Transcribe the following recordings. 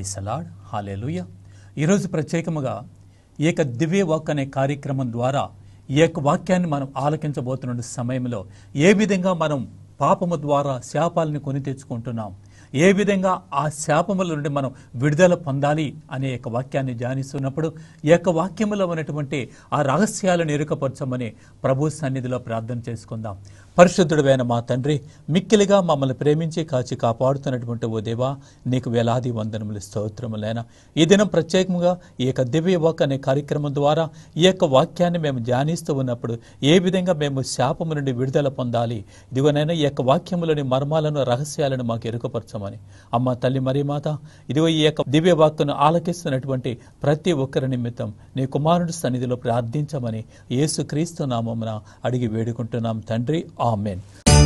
ప్రైసలాడ్ hallelujah ఈరోజు ప్రత్యేకముగా ఏక దివ్య వాక్ అనే కార్యక్రమం ద్వారా ఈ యొక్క వాక్యాన్ని మనం ఆలకించబోతున్న సమయంలో ఏ విధంగా మనం పాపము ద్వారా శాపాలని కొని తెచ్చుకుంటున్నాం ఏ విధంగా ఆ శాపముల నుండి మనం విడుదల పొందాలి అనే యొక్క వాక్యాన్ని ధ్యానిస్తున్నప్పుడు ఈ యొక్క వాక్యములో ఉన్నటువంటి ఆ రహస్యాలను ఎరుకపరచమని ప్రభు సన్నిధిలో ప్రార్థన చేసుకుందాం పరిశుద్ధుడైన మా తండ్రి మిక్కిలిగా మమ్మల్ని ప్రేమించి కాచి కాపాడుతున్నటువంటి ఓ దేవా నీకు వేలాది వందనములు స్తోత్రములైన ఈ దినం ప్రత్యేకంగా ఈ యొక్క దివ్య వాక్ అనే కార్యక్రమం ద్వారా ఈ యొక్క వాక్యాన్ని మేము ధ్యానిస్తూ ఉన్నప్పుడు ఏ విధంగా మేము శాపము నుండి విడుదల పొందాలి ఇదిగోనైనా ఈ యొక్క వాక్యములోని మర్మాలను రహస్యాలను మాకు ఎరుకపరచమని అమ్మ తల్లి మరి మాత ఇదిగో ఈ యొక్క దివ్య వాక్కును ఆలకిస్తున్నటువంటి ప్రతి ఒక్కరి నిమిత్తం నీ కుమారుడి సన్నిధిలో ప్రార్థించమని యేసుక్రీస్తు నామమున అడిగి వేడుకుంటున్నాం తండ్రి ఆమెన్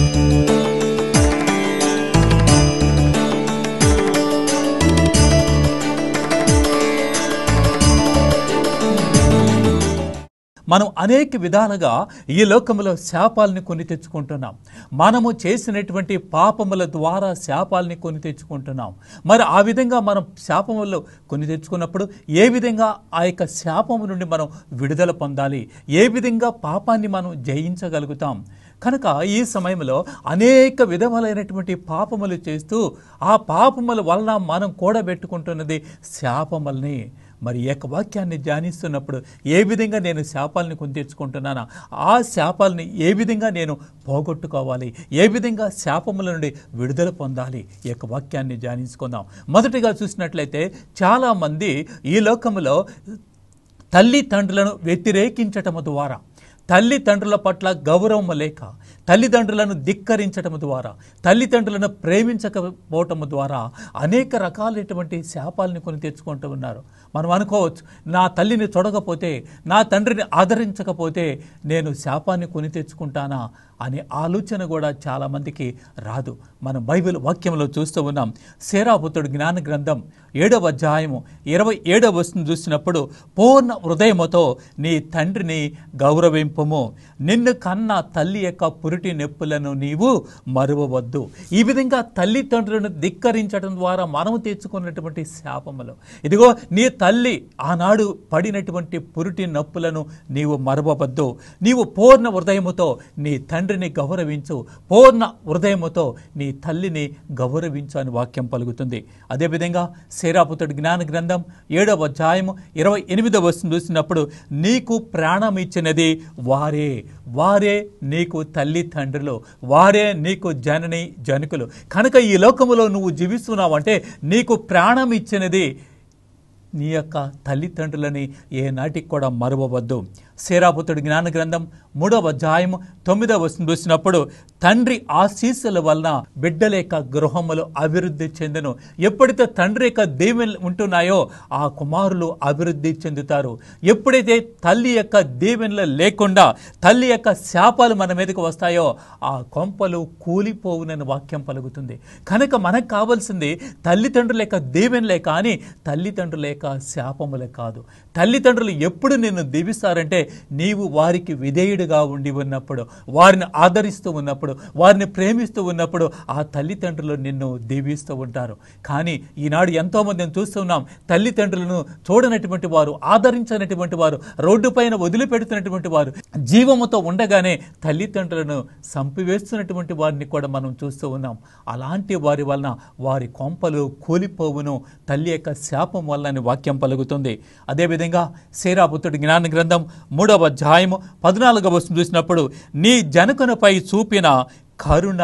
మనం అనేక విధాలుగా ఈ లోకములో శాపాలని కొని తెచ్చుకుంటున్నాం మనము చేసినటువంటి పాపముల ద్వారా శాపాలని కొని తెచ్చుకుంటున్నాం మరి ఆ విధంగా మనం శాపములో కొని తెచ్చుకున్నప్పుడు ఏ విధంగా ఆ యొక్క శాపము నుండి మనం విడుదల పొందాలి ఏ విధంగా పాపాన్ని మనం జయించగలుగుతాం కనుక ఈ సమయంలో అనేక విధములైనటువంటి పాపములు చేస్తూ ఆ పాపముల వలన మనం కూడబెట్టుకుంటున్నది శాపముల్ని మరి ఈ యొక్క వాక్యాన్ని ధ్యానిస్తున్నప్పుడు ఏ విధంగా నేను శాపాలని కొని తెచ్చుకుంటున్నానా ఆ శాపాలని ఏ విధంగా నేను పోగొట్టుకోవాలి ఏ విధంగా శాపముల నుండి విడుదల పొందాలి ఈ యొక్క వాక్యాన్ని ధ్యానించుకుందాం మొదటిగా చూసినట్లయితే చాలామంది ఈ లోకములో తల్లిదండ్రులను వ్యతిరేకించటము ద్వారా తల్లిదండ్రుల పట్ల గౌరవం లేక తల్లిదండ్రులను ధిక్కరించటం ద్వారా తల్లిదండ్రులను ప్రేమించకపోవటం ద్వారా అనేక రకాలైనటువంటి శాపాలని కొని తెచ్చుకుంటూ ఉన్నారు మనం అనుకోవచ్చు నా తల్లిని చూడకపోతే నా తండ్రిని ఆదరించకపోతే నేను శాపాన్ని కొని తెచ్చుకుంటానా అనే ఆలోచన కూడా చాలామందికి రాదు మనం బైబిల్ వాక్యంలో చూస్తూ ఉన్నాం సేరాపుత్రుడు జ్ఞాన గ్రంథం ఏడవ అధ్యాయము ఇరవై ఏడవ వస్తుని చూసినప్పుడు పూర్ణ హృదయముతో నీ తండ్రిని గౌరవింపము నిన్ను కన్న తల్లి యొక్క పురిటి నొప్పులను నీవు మరువవద్దు ఈ విధంగా తల్లిదండ్రులను ధిక్కరించడం ద్వారా మనము తెచ్చుకున్నటువంటి శాపములు ఇదిగో నీ తల్లి ఆనాడు పడినటువంటి పురిటి నొప్పులను నీవు మరవవద్దు నీవు పూర్ణ హృదయముతో నీ తండ్రిని గౌరవించు పూర్ణ హృదయముతో నీ తల్లిని గౌరవించు అని వాక్యం పలుకుతుంది అదేవిధంగా శేరాపుతుడి జ్ఞాన గ్రంథం ఏడవ అధ్యాయము ఇరవై ఎనిమిదవ వస్తుంది చూసినప్పుడు నీకు ప్రాణం ఇచ్చినది వారే వారే నీకు తల్లి తండ్రులు వారే నీకు జనని జనకులు కనుక ఈ లోకములో నువ్వు జీవిస్తున్నావంటే నీకు ప్రాణం ఇచ్చినది నీ యొక్క తల్లిదండ్రులని ఏనాటికి కూడా మరువవద్దు సేరాపుతుడి జ్ఞాన గ్రంథం మూడవ అధ్యాయము తొమ్మిదవ వస్తుంది చూసినప్పుడు తండ్రి ఆశీస్సుల వలన బిడ్డల యొక్క గృహములు అభివృద్ధి చెందును ఎప్పుడైతే తండ్రి యొక్క దీవెనలు ఉంటున్నాయో ఆ కుమారులు అభివృద్ధి చెందుతారు ఎప్పుడైతే తల్లి యొక్క దీవెనలు లేకుండా తల్లి యొక్క శాపాలు మన మీదకి వస్తాయో ఆ కొంపలు కూలిపోవునని వాక్యం పలుకుతుంది కనుక మనకు కావాల్సింది తల్లిదండ్రుల యొక్క దీవెనలే కానీ తల్లిదండ్రుల యొక్క శాపములే కాదు తల్లిదండ్రులు ఎప్పుడు నిన్ను దీవిస్తారంటే నీవు వారికి విధేయుడిగా ఉండి ఉన్నప్పుడు వారిని ఆదరిస్తూ ఉన్నప్పుడు వారిని ప్రేమిస్తూ ఉన్నప్పుడు ఆ తల్లిదండ్రులు నిన్ను దీవిస్తూ ఉంటారు కానీ ఈనాడు ఎంతోమందిని చూస్తున్నాం తల్లిదండ్రులను చూడనటువంటి వారు ఆదరించినటువంటి వారు రోడ్డుపైన వదిలిపెడుతున్నటువంటి వారు జీవముతో ఉండగానే తల్లిదండ్రులను సంపివేస్తున్నటువంటి వారిని కూడా మనం చూస్తూ ఉన్నాం అలాంటి వారి వలన వారి కొంపలు కూలిపోవును తల్లి యొక్క శాపం వల్లని వాక్యం పలుకుతుంది అదేవిధంగా సేరాపుత్రుడి జ్ఞాన గ్రంథం మూడవ అధ్యాయము పద్నాలుగవ వస్తుంది చూసినప్పుడు నీ జనకునిపై చూపిన కరుణ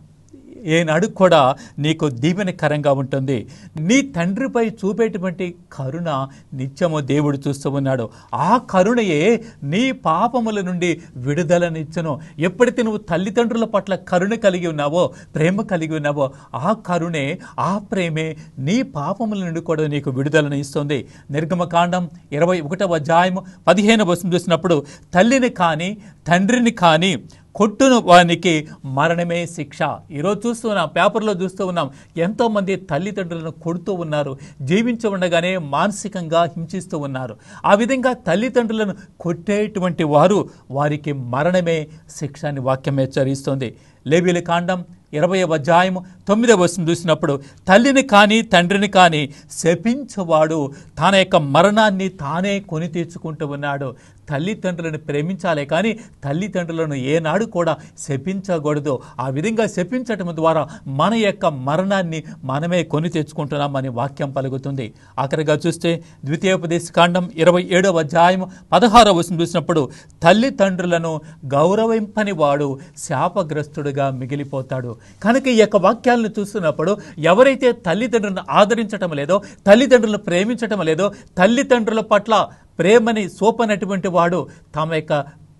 ఏనాడు కూడా నీకు దీవెనకరంగా ఉంటుంది నీ తండ్రిపై చూపేటువంటి కరుణ నిత్యము దేవుడు చూస్తూ ఉన్నాడు ఆ కరుణయే నీ పాపముల నుండి విడుదలనిచ్చును ఎప్పుడైతే నువ్వు తల్లిదండ్రుల పట్ల కరుణ కలిగి ఉన్నావో ప్రేమ కలిగి ఉన్నావో ఆ కరుణే ఆ ప్రేమే నీ పాపముల నుండి కూడా నీకు విడుదలను ఇస్తుంది నిర్గమకాండం ఇరవై ఒకటవ అధ్యాయము పదిహేను వస్తుంది చూసినప్పుడు తల్లిని కానీ తండ్రిని కానీ కొట్టును వానికి మరణమే శిక్ష ఈరోజు చూస్తున్నాం పేపర్లో చూస్తూ ఉన్నాం ఎంతోమంది తల్లిదండ్రులను కొడుతూ ఉన్నారు జీవించి ఉండగానే మానసికంగా హింసిస్తూ ఉన్నారు ఆ విధంగా తల్లిదండ్రులను కొట్టేటువంటి వారు వారికి మరణమే శిక్ష అని వాక్యం హెచ్చరిస్తుంది లేబిలి కాండం ఇరవై అధ్యాయము తొమ్మిదవ వచనం చూసినప్పుడు తల్లిని కానీ తండ్రిని కానీ శపించవాడు తన యొక్క మరణాన్ని తానే కొని తెచ్చుకుంటూ ఉన్నాడు తల్లిదండ్రులను ప్రేమించాలే కానీ తల్లిదండ్రులను ఏనాడు కూడా శపించకూడదు ఆ విధంగా శపించటం ద్వారా మన యొక్క మరణాన్ని మనమే కొని తెచ్చుకుంటున్నామని వాక్యం పలుకుతుంది ఆఖరిగా చూస్తే ద్వితీయోపదేశ కాండం ఇరవై ఏడవ అధ్యాయం పదహారవ వచనం చూసినప్పుడు తల్లిదండ్రులను గౌరవింపని వాడు శాపగ్రస్తుడుగా మిగిలిపోతాడు కనుక ఈ యొక్క వాక్యాలను చూస్తున్నప్పుడు ఎవరైతే తల్లిదండ్రులను ఆదరించటం లేదో తల్లిదండ్రులను ప్రేమించటం లేదో తల్లిదండ్రుల పట్ల ప్రేమని సోపనటువంటి వాడు తమ యొక్క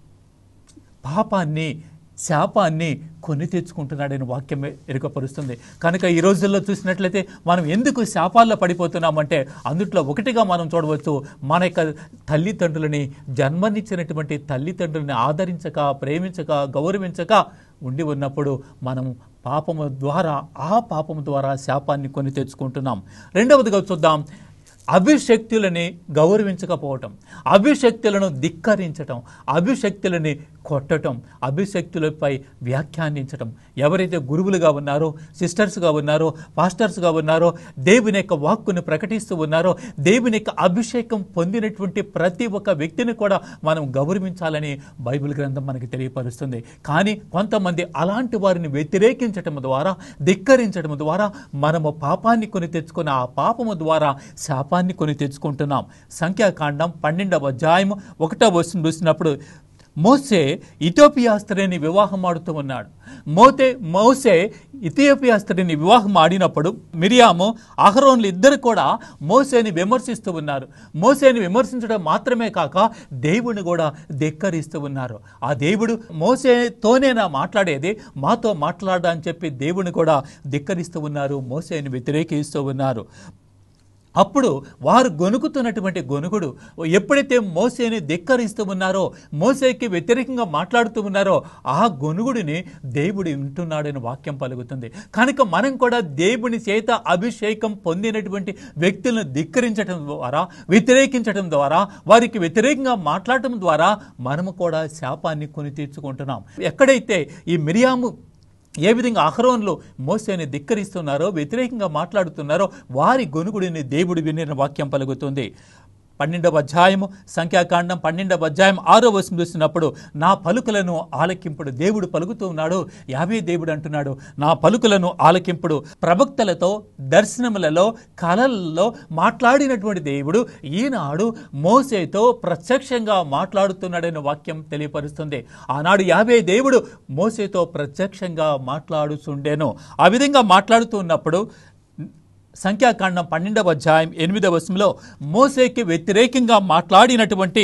పాపాన్ని శాపాన్ని కొని తెచ్చుకుంటున్నాడని వాక్యం ఎరుకపరుస్తుంది కనుక ఈ రోజుల్లో చూసినట్లయితే మనం ఎందుకు శాపాల్లో పడిపోతున్నామంటే అందుట్లో ఒకటిగా మనం చూడవచ్చు మన యొక్క తల్లిదండ్రులని జన్మనిచ్చినటువంటి తల్లిదండ్రులని ఆదరించక ప్రేమించక గౌరవించక ఉండి ఉన్నప్పుడు మనం పాపము ద్వారా ఆ పాపము ద్వారా శాపాన్ని కొని తెచ్చుకుంటున్నాం రెండవదిగా చూద్దాం అభిశక్తులని గౌరవించకపోవటం అభిశక్తులను ధిక్కరించటం అభిశక్తులని కొట్టటం అభిశక్తులపై వ్యాఖ్యానించటం ఎవరైతే గురువులుగా ఉన్నారో సిస్టర్స్గా ఉన్నారో పాస్టర్స్గా ఉన్నారో దేవుని యొక్క వాక్కును ప్రకటిస్తూ ఉన్నారో దేవుని యొక్క అభిషేకం పొందినటువంటి ప్రతి ఒక్క వ్యక్తిని కూడా మనం గౌరవించాలని బైబిల్ గ్రంథం మనకి తెలియపరుస్తుంది కానీ కొంతమంది అలాంటి వారిని వ్యతిరేకించటం ద్వారా ధిక్కరించడం ద్వారా మనము పాపాన్ని కొని తెచ్చుకున్న ఆ పాపము ద్వారా శాపాన్ని కొని తెచ్చుకుంటున్నాం సంఖ్యాకాండం పన్నెండవ అధ్యాయం ఒకటవ వచనం చూసినప్పుడు మోసే ఇథోపియా స్త్రీని వివాహం ఆడుతూ ఉన్నాడు మోతే మోసే ఇథియోపియా స్త్రీని వివాహం ఆడినప్పుడు మిరియాము అహరోన్లు ఇద్దరు కూడా మోసేని విమర్శిస్తూ ఉన్నారు మోసేని విమర్శించడం మాత్రమే కాక దేవుని కూడా ధిక్కరిస్తూ ఉన్నారు ఆ దేవుడు మోసేతోనేనా మాట్లాడేది మాతో మాట్లాడా అని చెప్పి దేవుని కూడా ధిక్కరిస్తూ ఉన్నారు మోసేని వ్యతిరేకిస్తూ ఉన్నారు అప్పుడు వారు గొనుకుతున్నటువంటి గొనుగుడు ఎప్పుడైతే మోసేని ధిక్కరిస్తూ ఉన్నారో మోసేకి వ్యతిరేకంగా మాట్లాడుతూ ఉన్నారో ఆ గొనుగుడిని దేవుడు వింటున్నాడని వాక్యం పలుకుతుంది కనుక మనం కూడా దేవుని చేత అభిషేకం పొందినటువంటి వ్యక్తులను ధిక్కరించడం ద్వారా వ్యతిరేకించడం ద్వారా వారికి వ్యతిరేకంగా మాట్లాడటం ద్వారా మనము కూడా శాపాన్ని కొని తీర్చుకుంటున్నాం ఎక్కడైతే ఈ మిరియాము ఏ విధంగా అహరోన్లో మోసేని ధిక్కరిస్తున్నారో వ్యతిరేకంగా మాట్లాడుతున్నారో వారి గొనుగుడిని దేవుడు వినిన వాక్యం పలుకుతుంది పన్నెండవ అధ్యాయము సంఖ్యాకాండం పన్నెండవ అధ్యాయం ఆరో వచనం చూసినప్పుడు నా పలుకులను ఆలకింపుడు దేవుడు పలుకుతూ ఉన్నాడు యాభై దేవుడు అంటున్నాడు నా పలుకులను ఆలకింపుడు ప్రవక్తలతో దర్శనములలో కళల్లో మాట్లాడినటువంటి దేవుడు ఈనాడు మోసేతో ప్రత్యక్షంగా మాట్లాడుతున్నాడని వాక్యం తెలియపరుస్తుంది ఆనాడు యాభై దేవుడు మోసేతో ప్రత్యక్షంగా మాట్లాడుచుండెను ఆ విధంగా మాట్లాడుతూ ఉన్నప్పుడు సంఖ్యాకాండం పన్నెండవ అధ్యాయం ఎనిమిదవ వశంలో మోసేకి వ్యతిరేకంగా మాట్లాడినటువంటి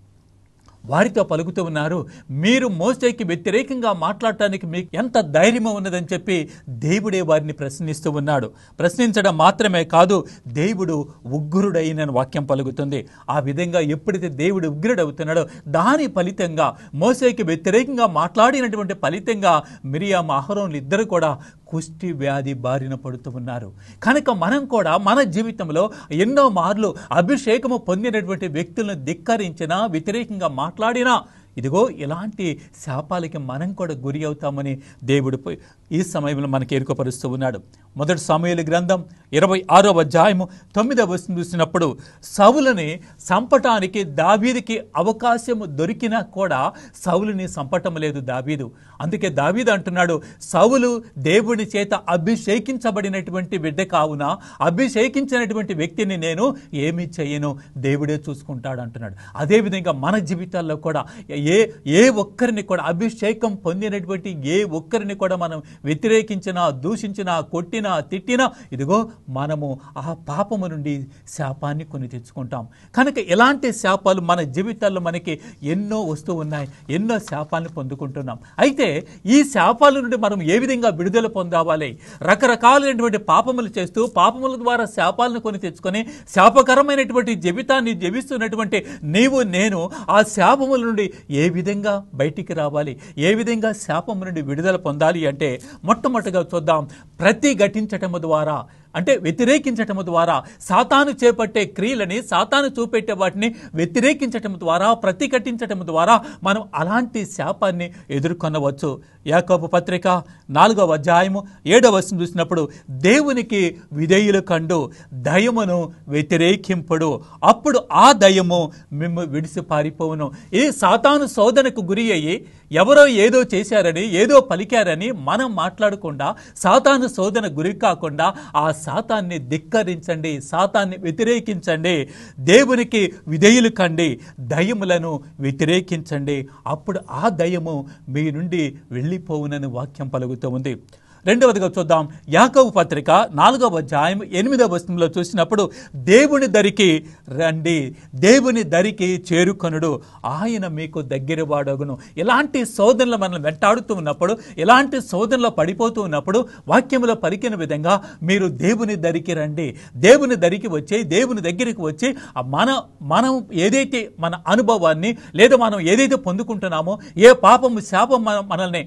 వారితో పలుకుతూ ఉన్నారు మీరు మోసేకి వ్యతిరేకంగా మాట్లాడటానికి మీకు ఎంత ధైర్యం ఉన్నదని చెప్పి దేవుడే వారిని ప్రశ్నిస్తూ ఉన్నాడు ప్రశ్నించడం మాత్రమే కాదు దేవుడు ఉగ్రుడైన వాక్యం పలుకుతుంది ఆ విధంగా ఎప్పుడైతే దేవుడు ఉగ్రుడవుతున్నాడో దాని ఫలితంగా మోసేకి వ్యతిరేకంగా మాట్లాడినటువంటి ఫలితంగా మిరియాం అహరోన్లు ఇద్దరు కూడా కుష్టి వ్యాధి బారిన పడుతూ ఉన్నారు కనుక మనం కూడా మన జీవితంలో ఎన్నో మార్లు అభిషేకము పొందినటువంటి వ్యక్తులను ధిక్కరించినా వ్యతిరేకంగా మాట్లాడినా ఇదిగో ఇలాంటి శాపాలకి మనం కూడా గురి అవుతామని దేవుడు పోయి ఈ సమయంలో మనకి ఎరుకపరుస్తూ ఉన్నాడు మొదటి సమయాల గ్రంథం ఇరవై ఆరో అధ్యాయము తొమ్మిదవ వచనం చూసినప్పుడు సవులని సంపటానికి దావీదికి అవకాశము దొరికినా కూడా సవులని సంపటం లేదు దావీదు అందుకే దావీదు అంటున్నాడు సవులు దేవుని చేత అభిషేకించబడినటువంటి బిడ్డ కావున అభిషేకించినటువంటి వ్యక్తిని నేను ఏమీ చేయను దేవుడే చూసుకుంటాడు అంటున్నాడు అదేవిధంగా మన జీవితాల్లో కూడా ఏ ఏ ఒక్కరిని కూడా అభిషేకం పొందినటువంటి ఏ ఒక్కరిని కూడా మనం వ్యతిరేకించినా దూషించినా కొట్టినా తిట్టినా ఇదిగో మనము ఆ పాపము నుండి శాపాన్ని కొని తెచ్చుకుంటాం కనుక ఇలాంటి శాపాలు మన జీవితాల్లో మనకి ఎన్నో వస్తూ ఉన్నాయి ఎన్నో శాపాలను పొందుకుంటున్నాం అయితే ఈ శాపాల నుండి మనం ఏ విధంగా విడుదల పొందావాలి రకరకాలైనటువంటి పాపములు చేస్తూ పాపముల ద్వారా శాపాలను కొని తెచ్చుకొని శాపకరమైనటువంటి జీవితాన్ని జీవిస్తున్నటువంటి నీవు నేను ఆ శాపముల నుండి ఏ విధంగా బయటికి రావాలి ఏ విధంగా శాపము నుండి విడుదల పొందాలి అంటే మొట్టమొదటిగా చూద్దాం ప్రతి ఘటించటము ద్వారా అంటే వ్యతిరేకించటం ద్వారా సాతాను చేపట్టే క్రియలని సాతాను చూపెట్టే వాటిని వ్యతిరేకించటం ద్వారా ప్రతిఘటించటం ద్వారా మనం అలాంటి శాపాన్ని ఎదుర్కొనవచ్చు యాకోబు పత్రిక నాలుగవ అధ్యాయము ఏడవ వచనం చూసినప్పుడు దేవునికి విధేయులు కండు దయమును వ్యతిరేకింపడు అప్పుడు ఆ దయము మిమ్ము విడిసి పారిపోవును ఈ సాతాను శోధనకు గురి అయ్యి ఎవరో ఏదో చేశారని ఏదో పలికారని మనం మాట్లాడకుండా సాతాను శోధన గురి కాకుండా ఆ సాతాన్ని ధిక్కరించండి సాతాన్ని వ్యతిరేకించండి దేవునికి విధేయులు కండి దయములను వ్యతిరేకించండి అప్పుడు ఆ దయము మీ నుండి వెళ్ళిపోవునని వాక్యం పలుకుతూ ఉంది రెండవదిగా చూద్దాం యాకవ పత్రిక నాలుగవ అధ్యాయం ఎనిమిదవ వచనంలో చూసినప్పుడు దేవుని దరికి రండి దేవుని దరికి చేరుకొనుడు ఆయన మీకు దగ్గర వాడగును ఇలాంటి శోధనలు మనం వెంటాడుతూ ఉన్నప్పుడు ఇలాంటి శోధనలో పడిపోతూ ఉన్నప్పుడు వాక్యములో పలికిన విధంగా మీరు దేవుని దరికి రండి దేవుని దరికి వచ్చి దేవుని దగ్గరికి వచ్చి ఆ మన మనం ఏదైతే మన అనుభవాన్ని లేదా మనం ఏదైతే పొందుకుంటున్నామో ఏ పాపము శాపం మన మనల్ని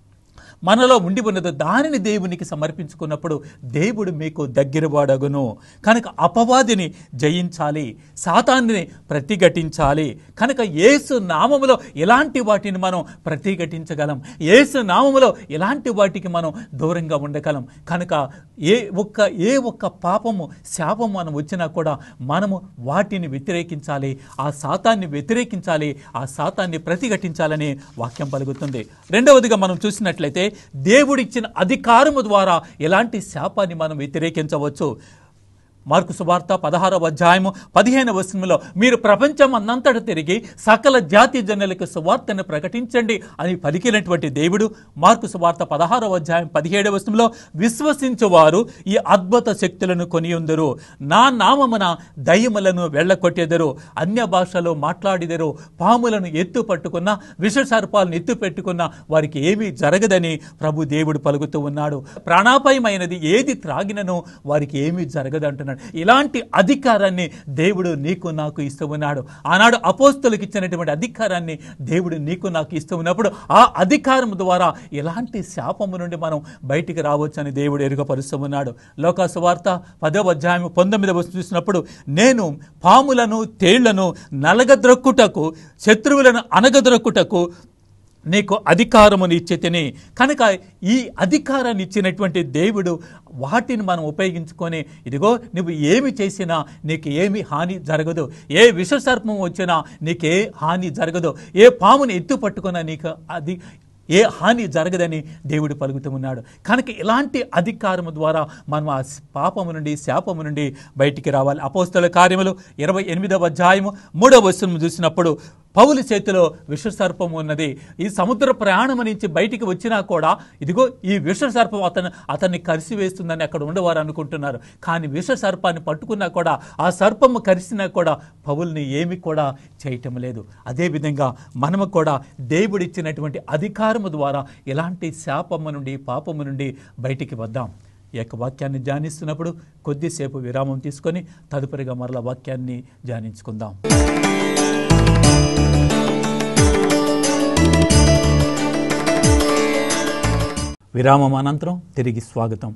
మనలో ఉండి ఉన్నదో దానిని దేవునికి సమర్పించుకున్నప్పుడు దేవుడు మీకు దగ్గరవాడగును కనుక అపవాదిని జయించాలి సాతాన్ని ప్రతిఘటించాలి కనుక యేసు నామములో ఎలాంటి వాటిని మనం ప్రతిఘటించగలం యేసు నామములో ఎలాంటి వాటికి మనం దూరంగా ఉండగలం కనుక ఏ ఒక్క ఏ ఒక్క పాపము శాపం మనం వచ్చినా కూడా మనము వాటిని వ్యతిరేకించాలి ఆ సాతాన్ని వ్యతిరేకించాలి ఆ సాతాన్ని ప్రతిఘటించాలని వాక్యం పలుకుతుంది రెండవదిగా మనం చూసినట్లయితే దేవుడిచ్చిన అధికారము ద్వారా ఎలాంటి శాపాన్ని మనం వ్యతిరేకించవచ్చు మార్కు సువార్త పదహారవ అధ్యాయము పదిహేను వచనంలో మీరు ప్రపంచం అన్నంతట తిరిగి సకల జాతి జనులకు సువార్తను ప్రకటించండి అని పలికినటువంటి దేవుడు మార్కు సువార్త పదహారవ అధ్యాయం పదిహేడవ వచనంలో విశ్వసించువారు ఈ అద్భుత శక్తులను కొనియుందరు నా నామమున దయ్యములను వెళ్ళకొట్టెదరు అన్య భాషలో మాట్లాడిదరు పాములను ఎత్తు పట్టుకున్న విష సర్పాలను ఎత్తు పెట్టుకున్న వారికి ఏమీ జరగదని ప్రభు దేవుడు పలుకుతూ ఉన్నాడు ప్రాణాపాయమైనది ఏది త్రాగినను వారికి ఏమీ జరగదంటున్నాడు ఇలాంటి అధికారాన్ని దేవుడు నీకు నాకు ఇస్తూ ఉన్నాడు ఆనాడు అపోస్తులకు ఇచ్చినటువంటి అధికారాన్ని దేవుడు నీకు నాకు ఇస్తూ ఉన్నప్పుడు ఆ అధికారం ద్వారా ఎలాంటి శాపము నుండి మనం బయటికి రావచ్చని దేవుడు ఎరుగపరుస్తూ ఉన్నాడు లోక సువార్త పదవ అధ్యాయం పంతొమ్మిదవ చూసినప్పుడు నేను పాములను తేళ్లను నలగద్రొక్కుటకు శత్రువులను అనగద్రొక్కుటకు నీకు అధికారముని ఇచ్చి తిని కనుక ఈ అధికారాన్ని ఇచ్చినటువంటి దేవుడు వాటిని మనం ఉపయోగించుకొని ఇదిగో నువ్వు ఏమి చేసినా నీకు ఏమి హాని జరగదు ఏ విషసర్పం వచ్చినా నీకే హాని జరగదు ఏ పాముని ఎత్తు పట్టుకున్నా నీకు అది ఏ హాని జరగదని దేవుడు పలుకుతూ ఉన్నాడు కనుక ఇలాంటి అధికారము ద్వారా మనం ఆ పాపము నుండి శాపము నుండి బయటికి రావాలి అపోస్తల కార్యములు ఇరవై ఎనిమిదవ అధ్యాయము మూడవ వచనం చూసినప్పుడు పౌలు చేతిలో విషసర్పం ఉన్నది ఈ సముద్ర ప్రయాణం నుంచి బయటికి వచ్చినా కూడా ఇదిగో ఈ విషసర్పం అతను అతన్ని కరిసివేస్తుందని అక్కడ ఉండేవారు అనుకుంటున్నారు కానీ విషసర్పాన్ని పట్టుకున్నా కూడా ఆ సర్పము కరిసినా కూడా పౌల్ని ఏమి కూడా చేయటం లేదు అదేవిధంగా మనము కూడా దేవుడిచ్చినటువంటి అధికారము ద్వారా ఎలాంటి శాపము నుండి పాపము నుండి బయటికి వద్దాం ఈ యొక్క వాక్యాన్ని ధ్యానిస్తున్నప్పుడు కొద్దిసేపు విరామం తీసుకొని తదుపరిగా మరల వాక్యాన్ని ధ్యానించుకుందాం విరామం అనంతరం తిరిగి స్వాగతం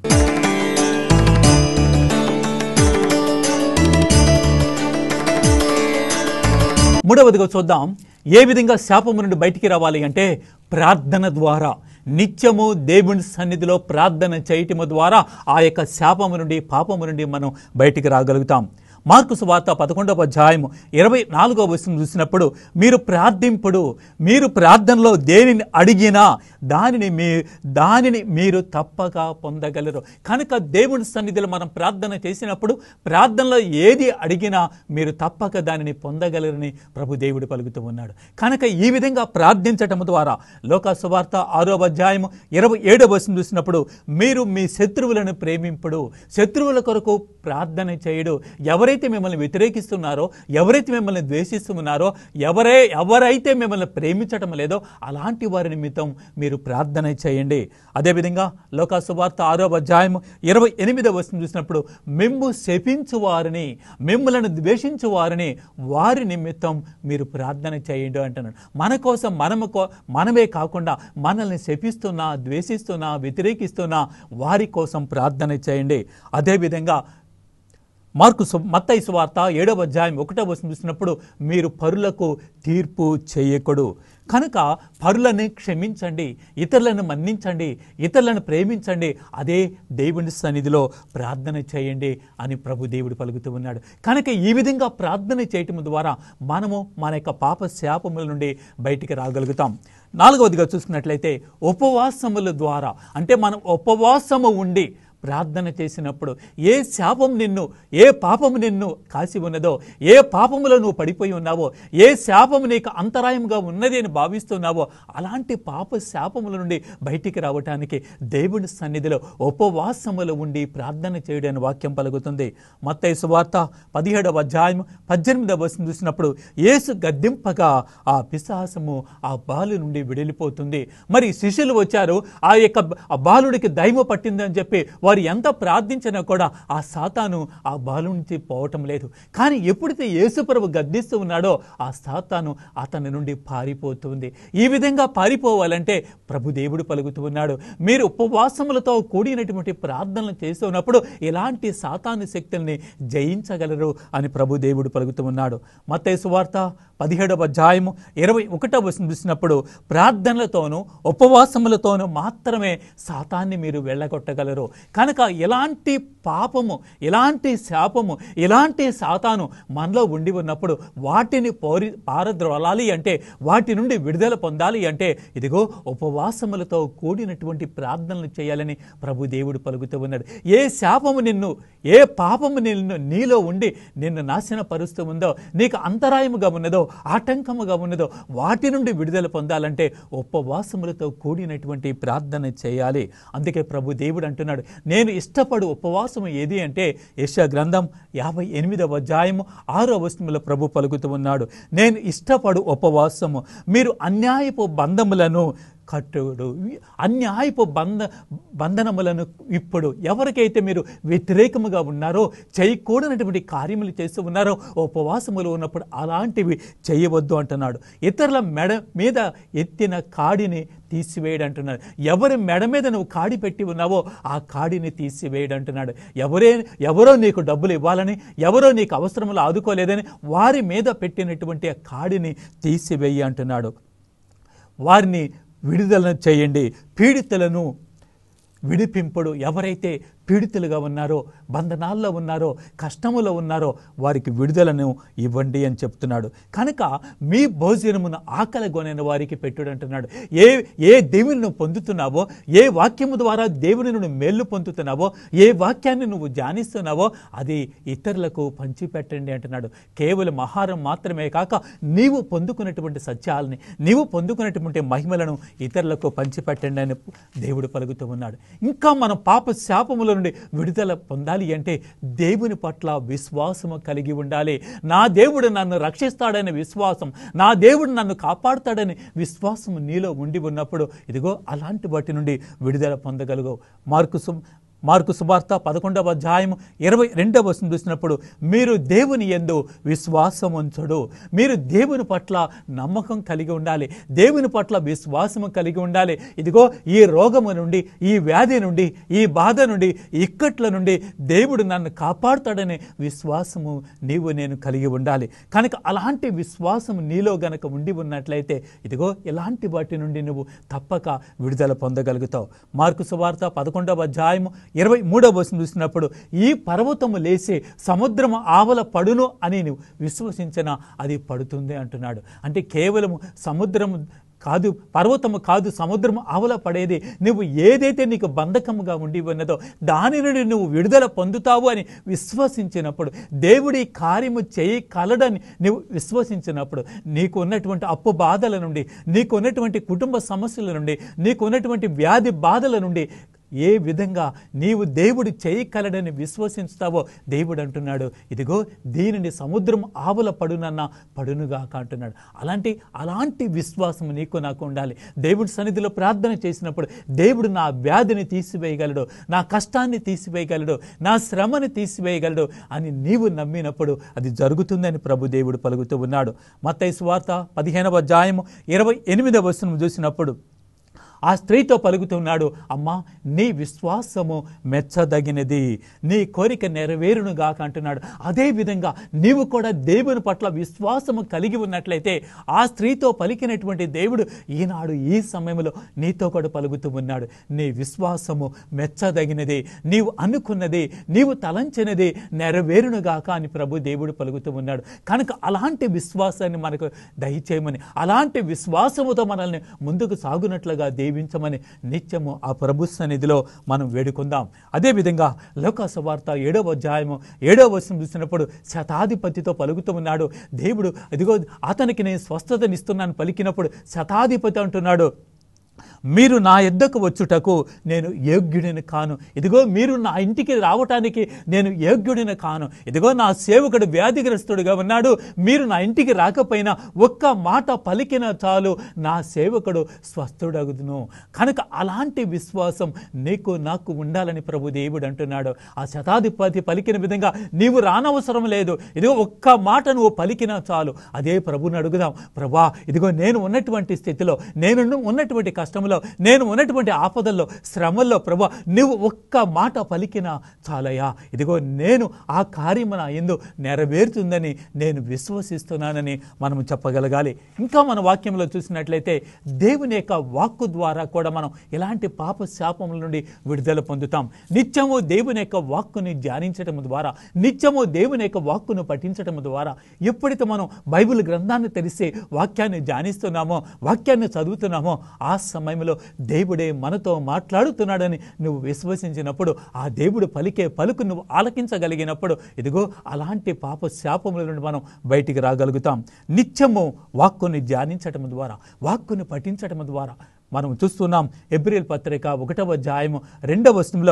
మూడవదిగా చూద్దాం ఏ విధంగా శాపము నుండి బయటికి రావాలి అంటే ప్రార్థన ద్వారా నిత్యము దేవుని సన్నిధిలో ప్రార్థన చేయటము ద్వారా ఆ యొక్క శాపము నుండి పాపము నుండి మనం బయటికి రాగలుగుతాం మార్కు సువార్త పదకొండవ అధ్యాయము ఇరవై నాలుగవ వచనం చూసినప్పుడు మీరు ప్రార్థింపుడు మీరు ప్రార్థనలో దేనిని అడిగినా దానిని మీ దానిని మీరు తప్పక పొందగలరు కనుక దేవుని సన్నిధిలో మనం ప్రార్థన చేసినప్పుడు ప్రార్థనలో ఏది అడిగినా మీరు తప్పక దానిని పొందగలరని ప్రభు దేవుడు పలుకుతూ ఉన్నాడు కనుక ఈ విధంగా ప్రార్థించటం ద్వారా లోక సువార్త ఆరో అధ్యాయము ఇరవై ఏడవ వచనం చూసినప్పుడు మీరు మీ శత్రువులను ప్రేమింపుడు శత్రువుల కొరకు ప్రార్థన చేయుడు ఎవరి ఎవరైతే మిమ్మల్ని వ్యతిరేకిస్తున్నారో ఎవరైతే మిమ్మల్ని ద్వేషిస్తున్నారో ఎవరే ఎవరైతే మిమ్మల్ని ప్రేమించటం లేదో అలాంటి వారి నిమిత్తం మీరు ప్రార్థన చేయండి అదేవిధంగా లోకా సువార్త ఆరో అధ్యాయం ఇరవై ఎనిమిదవ వచనం చూసినప్పుడు మిమ్ము శపించు వారిని మిమ్మల్ని ద్వేషించు వారిని వారి నిమిత్తం మీరు ప్రార్థన చేయండి అంటున్నాడు మన కోసం మనము కో- మనమే కాకుండా మనల్ని శపిస్తున్నా ద్వేషిస్తున్నా వ్యతిరేకిస్తున్నా వారి కోసం ప్రార్థన చేయండి అదేవిధంగా మార్కు సు మత్తయి సువార్త ఏడవ అధ్యాయం ఒకటవ వచనం చూసినప్పుడు మీరు పరులకు తీర్పు చేయకూడదు కనుక పరులను క్షమించండి ఇతరులను మన్నించండి ఇతరులను ప్రేమించండి అదే దేవుని సన్నిధిలో ప్రార్థన చేయండి అని ప్రభు దేవుడు పలుకుతూ ఉన్నాడు కనుక ఈ విధంగా ప్రార్థన చేయటం ద్వారా మనము మన యొక్క పాప శాపముల నుండి బయటికి రాగలుగుతాం నాలుగవదిగా చూసుకున్నట్లయితే ఉపవాసముల ద్వారా అంటే మనం ఉపవాసము ఉండి ప్రార్థన చేసినప్పుడు ఏ శాపం నిన్ను ఏ పాపము నిన్ను కాసి ఉన్నదో ఏ పాపములో నువ్వు పడిపోయి ఉన్నావో ఏ శాపము నీకు అంతరాయంగా ఉన్నది అని భావిస్తున్నావో అలాంటి పాప శాపముల నుండి బయటికి రావటానికి దేవుని సన్నిధిలో ఉపవాసములు ఉండి ప్రార్థన చేయడానికి వాక్యం పలుకుతుంది మత్తయి సువార్త పదిహేడవ అధ్యాయం పద్దెనిమిదవ వచనం చూసినప్పుడు యేసు గద్దింపగా ఆ పిశాసము ఆ బాలు నుండి విడిలిపోతుంది మరి శిష్యులు వచ్చారు ఆ యొక్క ఆ బాలుడికి దైవ పట్టిందని చెప్పి వారు ఎంత ప్రార్థించినా కూడా ఆ సాతాను ఆ బాలు నుంచి పోవటం లేదు కానీ ఎప్పుడైతే యేసుప్రభు గద్దిస్తూ ఉన్నాడో ఆ సాతాను అతని నుండి పారిపోతుంది ఈ విధంగా పారిపోవాలంటే ప్రభు దేవుడు పలుకుతూ ఉన్నాడు మీరు ఉపవాసములతో కూడినటువంటి ప్రార్థనలు చేస్తున్నప్పుడు ఎలాంటి సాతాను శక్తుల్ని జయించగలరు అని ప్రభు దేవుడు పలుకుతూ ఉన్నాడు మత్తయి సువార్త పదిహేడవ అధ్యాయము ఇరవై ఒకటవ వచనం చూసినప్పుడు ప్రార్థనలతోనూ ఉపవాసములతోనూ మాత్రమే సాతాన్ని మీరు వెళ్ళగొట్టగలరు కనుక ఎలాంటి పాపము ఎలాంటి శాపము ఎలాంటి సాతాను మనలో ఉండి ఉన్నప్పుడు వాటిని పోరి పారద్రోలాలి అంటే వాటి నుండి విడుదల పొందాలి అంటే ఇదిగో ఉపవాసములతో కూడినటువంటి ప్రార్థనలు చేయాలని ప్రభు దేవుడు పలుకుతూ ఉన్నాడు ఏ శాపము నిన్ను ఏ పాపము నిన్ను నీలో ఉండి నిన్ను నాశనపరుస్తూ ఉందో నీకు అంతరాయముగా ఉన్నదో ఆటంకముగా ఉన్నదో వాటి నుండి విడుదల పొందాలంటే ఉపవాసములతో కూడినటువంటి ప్రార్థన చేయాలి అందుకే ప్రభు దేవుడు అంటున్నాడు నేను ఇష్టపడు ఉపవాసము ఏది అంటే యశ గ్రంథం యాభై ఎనిమిదవ అధ్యాయము ఆరో వచనములో ప్రభు పలుకుతూ ఉన్నాడు నేను ఇష్టపడు ఉపవాసము మీరు అన్యాయపు బంధములను కట్టుడు అన్యాయపు బంధ బంధనములను ఇప్పుడు ఎవరికైతే మీరు వ్యతిరేకముగా ఉన్నారో చేయకూడనటువంటి కార్యములు చేస్తూ ఉన్నారో ఉపవాసములు ఉన్నప్పుడు అలాంటివి చేయవద్దు అంటున్నాడు ఇతరుల మెడ మీద ఎత్తిన కాడిని తీసివేయడు అంటున్నాడు ఎవరి మెడ మీద నువ్వు కాడి పెట్టి ఉన్నావో ఆ కాడిని తీసివేయడు అంటున్నాడు ఎవరే ఎవరో నీకు డబ్బులు ఇవ్వాలని ఎవరో నీకు అవసరములు ఆదుకోలేదని వారి మీద పెట్టినటువంటి ఆ కాడిని తీసివేయి అంటున్నాడు వారిని విడుదల చేయండి పీడితులను విడిపింపుడు ఎవరైతే పీడితులుగా ఉన్నారో బంధనాల్లో ఉన్నారో కష్టములో ఉన్నారో వారికి విడుదలను ఇవ్వండి అని చెప్తున్నాడు కనుక మీ భోజనమును ఆకలి కొనైన వారికి పెట్టుడు అంటున్నాడు ఏ ఏ దేవుని నువ్వు పొందుతున్నావో ఏ వాక్యము ద్వారా దేవుని నువ్వు మేలు పొందుతున్నావో ఏ వాక్యాన్ని నువ్వు ధ్యానిస్తున్నావో అది ఇతరులకు పంచిపెట్టండి అంటున్నాడు కేవలం ఆహారం మాత్రమే కాక నీవు పొందుకున్నటువంటి సత్యాలని నీవు పొందుకున్నటువంటి మహిమలను ఇతరులకు పంచిపెట్టండి అని దేవుడు పలుకుతూ ఉన్నాడు ఇంకా మనం పాప శాపముల నుండి విడుదల పొందాలి అంటే దేవుని పట్ల విశ్వాసము కలిగి ఉండాలి నా దేవుడు నన్ను రక్షిస్తాడనే విశ్వాసం నా దేవుడు నన్ను కాపాడుతాడని విశ్వాసం నీలో ఉండి ఉన్నప్పుడు ఇదిగో అలాంటి వాటి నుండి విడుదల పొందగలుగు మార్కు సు మార్కు సువార్త పదకొండవ అధ్యాయం ఇరవై రెండవ వచనం చూసినప్పుడు మీరు దేవుని ఎందు విశ్వాసం ఉంచడు మీరు దేవుని పట్ల నమ్మకం కలిగి ఉండాలి దేవుని పట్ల విశ్వాసము కలిగి ఉండాలి ఇదిగో ఈ రోగము నుండి ఈ వ్యాధి నుండి ఈ బాధ నుండి ఇక్కట్ల నుండి దేవుడు నన్ను కాపాడుతాడనే విశ్వాసము నీవు నేను కలిగి ఉండాలి కనుక అలాంటి విశ్వాసము నీలో గనక ఉండి ఉన్నట్లయితే ఇదిగో ఇలాంటి వాటి నుండి నువ్వు తప్పక విడుదల పొందగలుగుతావు మార్కు సువార్త పదకొండవ అధ్యాయము ఇరవై మూడవ వచనం చూసినప్పుడు ఈ పర్వతము లేసి సముద్రము ఆవల పడును అని నువ్వు విశ్వసించిన అది పడుతుంది అంటున్నాడు అంటే కేవలము సముద్రము కాదు పర్వతము కాదు సముద్రము ఆవల పడేది నువ్వు ఏదైతే నీకు బంధకముగా ఉండి ఉన్నదో దాని నుండి నువ్వు విడుదల పొందుతావు అని విశ్వసించినప్పుడు దేవుడి కార్యము చేయగలడని నువ్వు విశ్వసించినప్పుడు నీకు ఉన్నటువంటి అప్పు బాధల నుండి నీకు ఉన్నటువంటి కుటుంబ సమస్యల నుండి నీకు ఉన్నటువంటి వ్యాధి బాధల నుండి ఏ విధంగా నీవు దేవుడు చేయగలడని విశ్వసించుతావో దేవుడు అంటున్నాడు ఇదిగో దీనిని సముద్రం ఆవుల పడునన్న పడునుగాక అంటున్నాడు అలాంటి అలాంటి విశ్వాసం నీకు నాకు ఉండాలి దేవుడి సన్నిధిలో ప్రార్థన చేసినప్పుడు దేవుడు నా వ్యాధిని తీసివేయగలడు నా కష్టాన్ని తీసివేయగలడు నా శ్రమని తీసివేయగలడు అని నీవు నమ్మినప్పుడు అది జరుగుతుందని ప్రభు దేవుడు పలుకుతూ ఉన్నాడు మత్తయి సువార్త పదిహేనవ అధ్యాయము ఇరవై ఎనిమిదవ వచనం చూసినప్పుడు ఆ స్త్రీతో పలుకుతున్నాడు అమ్మా నీ విశ్వాసము మెచ్చదగినది నీ కోరిక నెరవేరునుగాక అంటున్నాడు అదేవిధంగా నీవు కూడా దేవుని పట్ల విశ్వాసము కలిగి ఉన్నట్లయితే ఆ స్త్రీతో పలికినటువంటి దేవుడు ఈనాడు ఈ సమయంలో నీతో కూడా పలుకుతూ ఉన్నాడు నీ విశ్వాసము మెచ్చదగినది నీవు అనుకున్నది నీవు తలంచినది నెరవేరునుగాక అని ప్రభు దేవుడు పలుకుతూ ఉన్నాడు కనుక అలాంటి విశ్వాసాన్ని మనకు దయచేయమని అలాంటి విశ్వాసముతో మనల్ని ముందుకు సాగునట్లుగా దీవించమని నిత్యము ఆ ప్రభు సన్నిధిలో మనం వేడుకుందాం అదేవిధంగా లోకాసు వార్త ఏడవ అధ్యాయము ఏడవ వచనం చూసినప్పుడు శతాధిపతితో పలుకుతూ ఉన్నాడు దేవుడు ఇదిగో అతనికి నేను స్వస్థతనిస్తున్నాను పలికినప్పుడు శతాధిపతి అంటున్నాడు మీరు నా ఎద్దకు వచ్చుటకు నేను యోగ్యుడిని కాను ఇదిగో మీరు నా ఇంటికి రావటానికి నేను యోగ్యుడిని కాను ఇదిగో నా సేవకుడు వ్యాధిగ్రస్తుడిగా ఉన్నాడు మీరు నా ఇంటికి రాకపోయినా ఒక్క మాట పలికిన చాలు నా సేవకుడు స్వస్థుడగుదును కనుక అలాంటి విశ్వాసం నీకు నాకు ఉండాలని ప్రభు దేవుడు అంటున్నాడు ఆ శతాధిపతి పలికిన విధంగా నీవు రానవసరం లేదు ఇదిగో ఒక్క మాట నువ్వు పలికినా చాలు అదే ప్రభుని అడుగుదాం ప్రభా ఇదిగో నేను ఉన్నటువంటి స్థితిలో నేను ఉన్నటువంటి కష్టంలో నేను ఉన్నటువంటి ఆపదల్లో శ్రమల్లో ప్రభా నువ్వు ఒక్క మాట పలికినా చాలయ్యా ఇదిగో నేను ఆ కార్యము నా ఎందు నెరవేరుతుందని నేను విశ్వసిస్తున్నానని మనం చెప్పగలగాలి ఇంకా మన వాక్యంలో చూసినట్లయితే దేవుని యొక్క వాక్కు ద్వారా కూడా మనం ఇలాంటి పాప శాపముల నుండి విడుదల పొందుతాం నిత్యము దేవుని యొక్క వాక్కుని ధ్యానించటం ద్వారా నిత్యము దేవుని యొక్క వాక్కును పఠించటం ద్వారా ఎప్పుడైతే మనం బైబిల్ గ్రంథాన్ని తెలిసి వాక్యాన్ని ధ్యానిస్తున్నామో వాక్యాన్ని చదువుతున్నామో ఆ సమయంలో దేవుడే మనతో మాట్లాడుతున్నాడని నువ్వు విశ్వసించినప్పుడు ఆ దేవుడు పలికే పలుకు నువ్వు ఆలకించగలిగినప్పుడు ఇదిగో అలాంటి పాప శాపముల నుండి మనం బయటికి రాగలుగుతాం నిత్యము వాక్కుని ధ్యానించటం ద్వారా వాక్కుని పఠించటం ద్వారా మనం చూస్తున్నాం ఎబ్రిల్ పత్రిక ఒకటవ అధ్యాయము రెండవ వచనంలో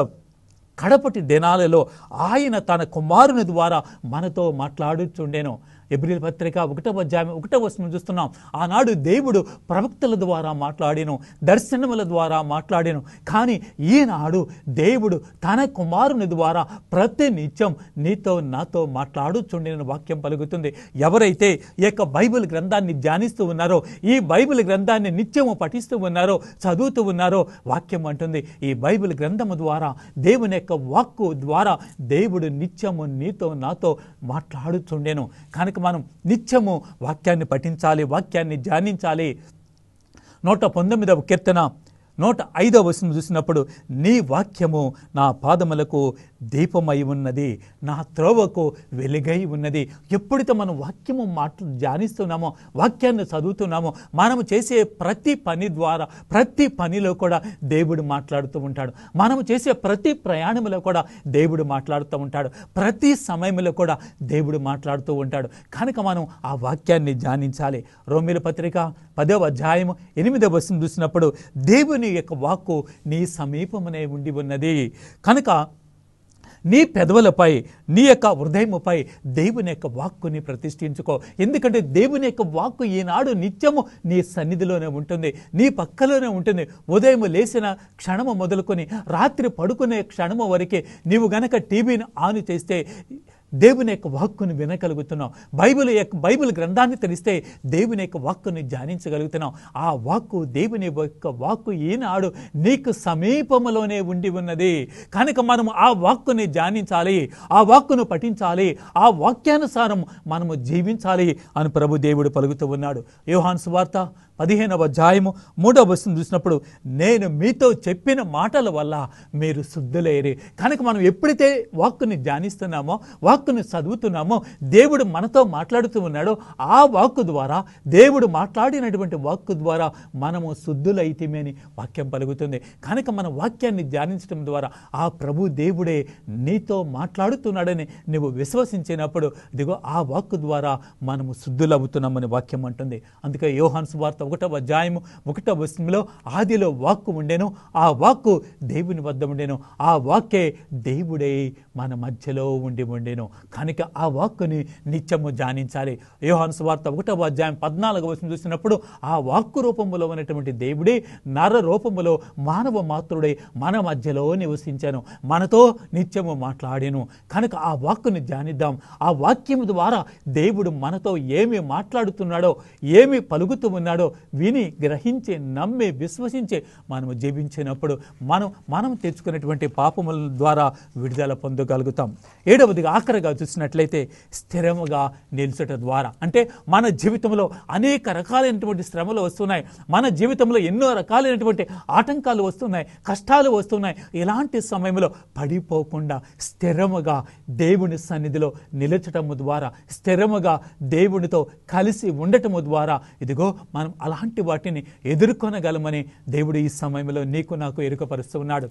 కడపటి దినాలలో ఆయన తన కుమారుని ద్వారా మనతో మాట్లాడుచుండెను ఎబ్రిల్ పత్రిక ఒకటవ అధ్యాయం ఒకటవ వచనం చూస్తున్నాం ఆనాడు దేవుడు ప్రవక్తల ద్వారా మాట్లాడాను దర్శనముల ద్వారా మాట్లాడాను కానీ ఈనాడు దేవుడు తన కుమారుని ద్వారా ప్రతి నిత్యం నీతో నాతో మాట్లాడుచుండిన వాక్యం పలుకుతుంది ఎవరైతే ఈ యొక్క బైబిల్ గ్రంథాన్ని ధ్యానిస్తూ ఉన్నారో ఈ బైబిల్ గ్రంథాన్ని నిత్యము పఠిస్తూ ఉన్నారో చదువుతూ ఉన్నారో వాక్యం అంటుంది ఈ బైబిల్ గ్రంథము ద్వారా దేవుని యొక్క వాక్కు ద్వారా దేవుడు నిత్యము నీతో నాతో మాట్లాడుచుండెను కనుక మనం నిత్యము వాక్యాన్ని పఠించాలి వాక్యాన్ని ధ్యానించాలి నూట పంతొమ్మిదవ కీర్తన నూట ఐదవ వచనం చూసినప్పుడు నీ వాక్యము నా పాదములకు దీపమై ఉన్నది నా త్రోవకు వెలుగై ఉన్నది ఎప్పుడైతే మనం వాక్యము మాట ధ్యానిస్తున్నామో వాక్యాన్ని చదువుతున్నామో మనము చేసే ప్రతి పని ద్వారా ప్రతి పనిలో కూడా దేవుడు మాట్లాడుతూ ఉంటాడు మనము చేసే ప్రతి ప్రయాణంలో కూడా దేవుడు మాట్లాడుతూ ఉంటాడు ప్రతి సమయంలో కూడా దేవుడు మాట్లాడుతూ ఉంటాడు కనుక మనం ఆ వాక్యాన్ని ధ్యానించాలి రోమిల పత్రిక పదవ అధ్యాయము ఎనిమిదవ వచనం చూసినప్పుడు దేవుని యొక్క వాక్కు నీ సమీపమునే ఉండి ఉన్నది కనుక నీ పెదవులపై నీ యొక్క హృదయముపై దేవుని యొక్క వాక్కుని ప్రతిష్ఠించుకో ఎందుకంటే దేవుని యొక్క వాక్కు ఈనాడు నిత్యము నీ సన్నిధిలోనే ఉంటుంది నీ పక్కలోనే ఉంటుంది ఉదయం లేచిన క్షణము మొదలుకొని రాత్రి పడుకునే క్షణము వరకే నీవు గనక టీవీని ఆన్ చేస్తే దేవుని యొక్క వాక్కుని వినగలుగుతున్నాం బైబిల్ యొక్క బైబిల్ గ్రంథాన్ని తెలిస్తే దేవుని యొక్క వాక్కుని ధ్యానించగలుగుతున్నాం ఆ వాక్కు దేవుని యొక్క వాక్కు ఈనాడు నీకు సమీపములోనే ఉండి ఉన్నది కనుక మనము ఆ వాక్కుని ధ్యానించాలి ఆ వాక్కును పఠించాలి ఆ వాక్యానుసారం మనము జీవించాలి అని ప్రభు దేవుడు పలుకుతూ ఉన్నాడు యోహాన్ సువార్త పదిహేనవ అధ్యాయము మూడవ వచనం చూసినప్పుడు నేను మీతో చెప్పిన మాటల వల్ల మీరు శుద్ధులేరి కనుక మనం ఎప్పుడైతే వాక్కుని ధ్యానిస్తున్నామో వాక్కుని చదువుతున్నామో దేవుడు మనతో మాట్లాడుతూ ఉన్నాడో ఆ వాక్కు ద్వారా దేవుడు మాట్లాడినటువంటి వాక్కు ద్వారా మనము శుద్ధులైతమే అని వాక్యం పలుకుతుంది కనుక మన వాక్యాన్ని ధ్యానించడం ద్వారా ఆ ప్రభు దేవుడే నీతో మాట్లాడుతున్నాడని నువ్వు విశ్వసించినప్పుడు ఇదిగో ఆ వాక్కు ద్వారా మనము శుద్ధులవుతున్నామని వాక్యం అంటుంది అందుకే యోహాన్ సువార్త ఒకటవ అధ్యాయము ఒకటవ వచనంలో ఆదిలో వాక్కు ఉండెను ఆ వాక్కు దేవుని వద్ద ఉండెను ఆ వాక్కే దేవుడే మన మధ్యలో ఉండి ఉండెను కనుక ఆ వాక్కుని నిత్యము ధ్యానించాలి యోహాను సువార్త ఒకటవ అధ్యాయం పద్నాలుగవ వచనం చూసినప్పుడు ఆ వాక్కు రూపములో ఉన్నటువంటి దేవుడే నర రూపములో మానవ మాతృడై మన మధ్యలో నివసించాను మనతో నిత్యము మాట్లాడాను కనుక ఆ వాక్కుని ధ్యానిద్దాం ఆ వాక్యం ద్వారా దేవుడు మనతో ఏమి మాట్లాడుతున్నాడో ఏమి పలుకుతూ ఉన్నాడో విని గ్రహించి నమ్మి విశ్వసించి మనము జీవించినప్పుడు మనం మనం తెచ్చుకున్నటువంటి పాపముల ద్వారా విడుదల పొందగలుగుతాం ఏడవదిగా ఆఖరిగా చూసినట్లయితే స్థిరముగా నిలుచుట ద్వారా అంటే మన జీవితంలో అనేక రకాలైనటువంటి శ్రమలు వస్తున్నాయి మన జీవితంలో ఎన్నో రకాలైనటువంటి ఆటంకాలు వస్తున్నాయి కష్టాలు వస్తున్నాయి ఇలాంటి సమయంలో పడిపోకుండా స్థిరముగా దేవుని సన్నిధిలో నిలచటము ద్వారా స్థిరముగా దేవునితో కలిసి ఉండటము ద్వారా ఇదిగో మనం అలాంటి వాటిని ఎదుర్కొనగలమని దేవుడు ఈ సమయంలో నీకు నాకు ఎరుకపరుస్తూ ఉన్నాడు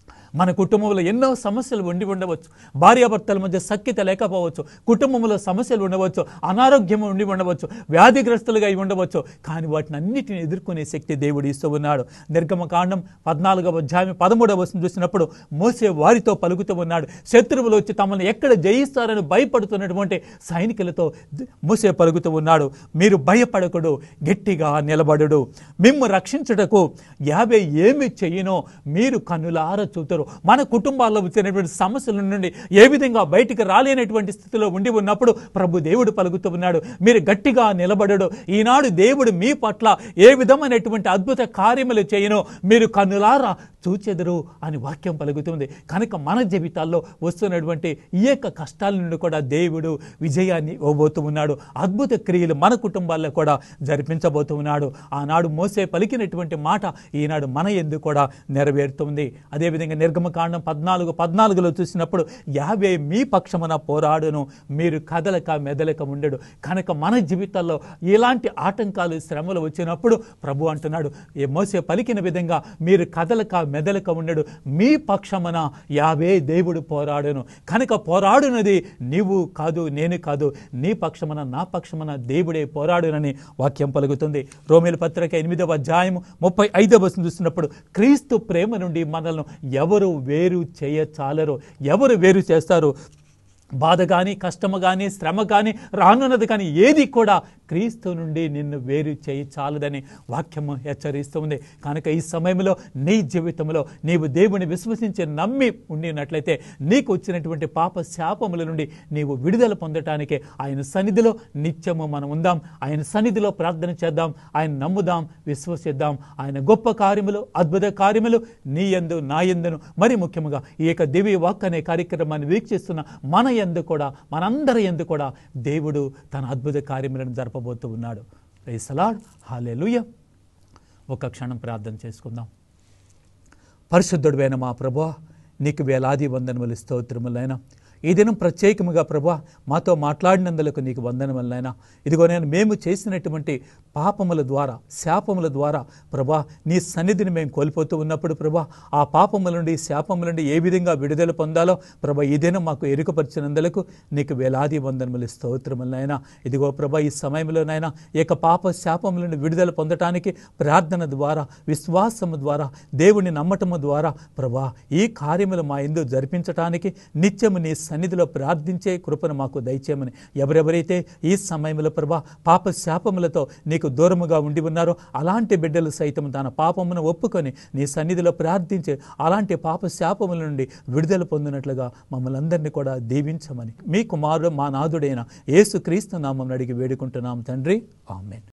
మన కుటుంబంలో ఎన్నో సమస్యలు ఉండి ఉండవచ్చు భార్యాభర్తల మధ్య సఖ్యత లేకపోవచ్చు కుటుంబంలో సమస్యలు ఉండవచ్చు అనారోగ్యం ఉండి ఉండవచ్చు వ్యాధిగ్రస్తులుగా అయి ఉండవచ్చు కానీ వాటిని అన్నిటిని ఎదుర్కొనే శక్తి దేవుడు ఇస్తూ ఉన్నాడు నిర్గమకాండం పద్నాలుగవ అధ్యాయం పదమూడవ వచనం చూసినప్పుడు మోసే వారితో పలుకుతూ ఉన్నాడు శత్రువులు వచ్చి తమను ఎక్కడ జయిస్తారని భయపడుతున్నటువంటి సైనికులతో మోసే పలుకుతూ ఉన్నాడు మీరు భయపడకుడు గట్టిగా నిలబడుడు మిమ్ము రక్షించుటకు యాభై ఏమి చెయ్యనో మీరు కన్నులార చూతురు మన కుటుంబాల్లో వచ్చినటువంటి సమస్యల నుండి ఏ విధంగా బయటికి రాలేనటువంటి స్థితిలో ఉండి ఉన్నప్పుడు ప్రభు దేవుడు పలుకుతూ ఉన్నాడు మీరు గట్టిగా నిలబడడు ఈనాడు దేవుడు మీ పట్ల ఏ విధమైనటువంటి అద్భుత కార్యములు చేయనో మీరు కన్నులారా చూచెదరు అని వాక్యం పలుకుతుంది కనుక మన జీవితాల్లో వస్తున్నటువంటి ఈ యొక్క కష్టాల నుండి కూడా దేవుడు విజయాన్ని ఇవ్వబోతూ ఉన్నాడు అద్భుత క్రియలు మన కుటుంబాల్లో కూడా జరిపించబోతూ ఉన్నాడు ఆనాడు మోసే పలికినటువంటి మాట ఈనాడు మన ఎందు కూడా నెరవేరుతుంది అదేవిధంగా నిర్గమకాండం పద్నాలుగు పద్నాలుగులో చూసినప్పుడు యాభై మీ పక్షమున పోరాడును మీరు కదలక మెదలక ఉండడు కనుక మన జీవితాల్లో ఇలాంటి ఆటంకాలు శ్రమలు వచ్చినప్పుడు ప్రభు అంటున్నాడు ఏ మోసే పలికిన విధంగా మీరు కదలక మెదలక ఉండడు మీ పక్షమున యాభై దేవుడు పోరాడును కనుక పోరాడునది నీవు కాదు నేను కాదు నీ పక్షమున నా పక్షమున దేవుడే పోరాడునని వాక్యం పలుకుతుంది రోమిల పత్రిక ఎనిమిదవ అధ్యాయం ముప్పై ఐదవ వచనం చూసినప్పుడు క్రీస్తు ప్రేమ నుండి మనల్ని ఎవరు వేరు చేయచాలరు ఎవరు వేరు చేస్తారు బాధ కానీ కష్టము కానీ శ్రమ కానీ రానున్నది కానీ ఏది కూడా క్రీస్తు నుండి నిన్ను వేరు చేయి చాలదని వాక్యము హెచ్చరిస్తుంది కనుక ఈ సమయంలో నీ జీవితంలో నీవు దేవుని విశ్వసించి నమ్మి ఉండినట్లయితే నీకు వచ్చినటువంటి పాప శాపముల నుండి నీవు విడుదల పొందటానికి ఆయన సన్నిధిలో నిత్యము మనం ఉందాం ఆయన సన్నిధిలో ప్రార్థన చేద్దాం ఆయన నమ్ముదాం విశ్వసిద్దాం ఆయన గొప్ప కార్యములు అద్భుత కార్యములు నీ యందు నా యందును మరి ముఖ్యముగా ఈ యొక్క దివ్య వాక్ అనే కార్యక్రమాన్ని వీక్షిస్తున్న మన యందు కూడా మనందరి యందు కూడా దేవుడు తన అద్భుత కార్యములను జరపబోతూ ఉన్నాడు రైసలాడ్ హాలెలుయ ఒక క్షణం ప్రార్థన చేసుకుందాం పరిశుద్ధుడువైన మా ప్రభా నీకు వేలాది వందనములు స్తోత్రములైనా ఈ దినం ప్రత్యేకముగా ప్రభా మాతో మాట్లాడినందులకు నీకు వందనములైనా ఇదిగో నేను మేము చేసినటువంటి పాపముల ద్వారా శాపముల ద్వారా ప్రభా నీ సన్నిధిని మేము కోల్పోతూ ఉన్నప్పుడు ప్రభా ఆ పాపముల నుండి శాపముల నుండి ఏ విధంగా విడుదల పొందాలో ప్రభా ఈ దినం మాకు ఎరుకపరిచినందులకు నీకు వేలాది వందనములు స్తోత్రములైనా ఇదిగో ప్రభా ఈ సమయంలోనైనా ఈ యొక్క పాప శాపముల నుండి విడుదల పొందటానికి ప్రార్థన ద్వారా విశ్వాసము ద్వారా దేవుని నమ్మటము ద్వారా ప్రభా ఈ కార్యములు మా ఎందు జరిపించటానికి నిత్యము నీ సన్నిధిలో ప్రార్థించే కృపను మాకు దయచేయమని ఎవరెవరైతే ఈ సమయంలో ప్రభా పాప శాపములతో నీకు దూరముగా ఉండి ఉన్నారో అలాంటి బిడ్డలు సైతం తన పాపమును ఒప్పుకొని నీ సన్నిధిలో ప్రార్థించే అలాంటి పాప శాపముల నుండి విడుదల పొందినట్లుగా మమ్మల్ని అందరినీ కూడా దీవించమని మీ కుమారుడు మా నాథుడైన యేసు క్రీస్తు నామం అడిగి వేడుకుంటున్నాం తండ్రి ఆమెన్